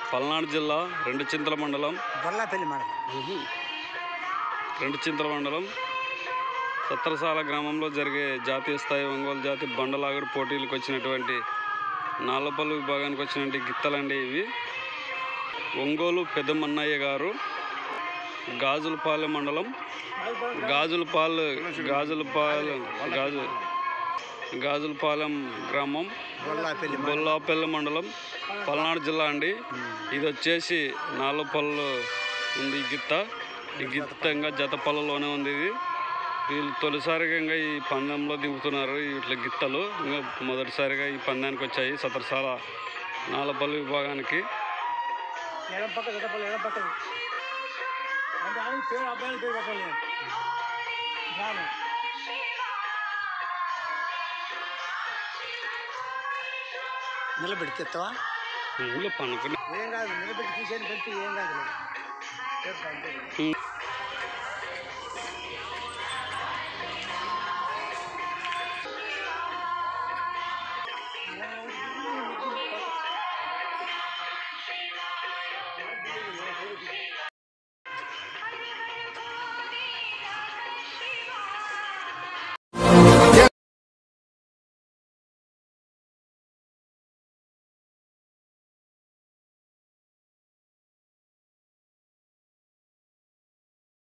పల్నాడు జిల్లా రెండు చింతల మండలం బొల్లాపల్లి మండలం రెండు చింతల మండలం సత్రసాల గ్రామంలో జరిగే జాతీయ స్థాయి ఒంగోలు జాతి బండలాగుడు పోటీలకు వచ్చినటువంటి నాలపల్లి విభాగానికి వచ్చినటువంటి గిత్తలండి ఇవి ఒంగోలు పెద్దమన్నయ్య గారు గాజులపాలెం మండలం గాజులపాలు గాజులపాలెం గాజు గాజులపాలెం గ్రామం బొల్లాపల్లి బొల్లాపల్లి మండలం పల్నాడు జిల్లా అండి ఇది వచ్చేసి నాలుపల్లు ఉంది ఈ గిత్త ఈ గిత్త ఇంకా జతపల్లిలోనే ఉంది ఇది వీళ్ళు తొలిసారిగా ఇంకా ఈ పందెంలో దిగుతున్నారు ఇట్లా గిత్తలు ఇంకా మొదటిసారిగా ఈ పందానికి వచ్చాయి సతరసాల నాలపల్లి విభాగానికి ఎడం పక్క జతపల్లి ఎడం పక్క అంటే ఆయన పేరు అబ్బాయి పేరు చెప్పాలి రాను నిలబెడితే ఎత్తవా ఊళ్ళో పనుకుని ఏం కాదు నిలబెట్టి తీసేది పెట్టి ఏం కాదు చెప్తా అంతే.